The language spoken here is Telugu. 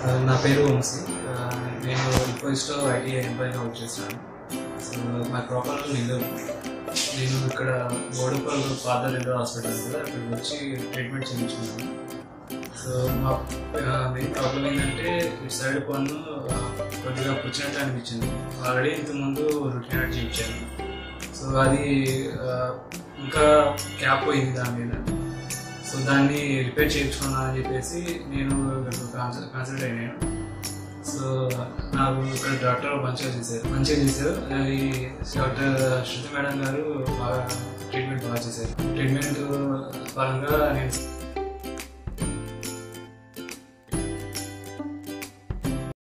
ఆ, నా పేరు వంశీ ఆ, నేను ఇన్ఫోయిస్లో ఐటీ ఎంప్లాయీగా వర్క్ చేస్తున్నాను సో మా ప్రాపర్ నెల్లూరు నేను ఇక్కడ బోడుపల్ ఫాదర్ రెడ్డి హాస్పిటల్ కదా అక్కడికి వచ్చి ట్రీట్మెంట్ చేయించుకున్నాను సో మా మెయిన్ ప్రాబ్లం ఏంటంటే ఇటు సైడ్ పన్ను ఆ, కొద్దిగా పుచ్చినట్టు అనిపించింది ఆల్రెడీ ఇంతకుముందు రొటీన్ యాడ్ చేయించాను సో అది ఆ, ఇంకా క్యాప్ పోయింది దాని మీద సో దాన్ని రిపేర్ చేయించుకున్నా అని చెప్పేసి నేను కన్సల్ట్ అయినాను సో నాకు ఇక్కడ డాక్టర్ మంచిగా చేశారు మంచిగా చేశారు ఈ డాక్టర్ శృతి మేడం గారు బాగా ట్రీట్మెంట్ బాగా చేశారు ట్రీట్మెంట్ పరంగా నేను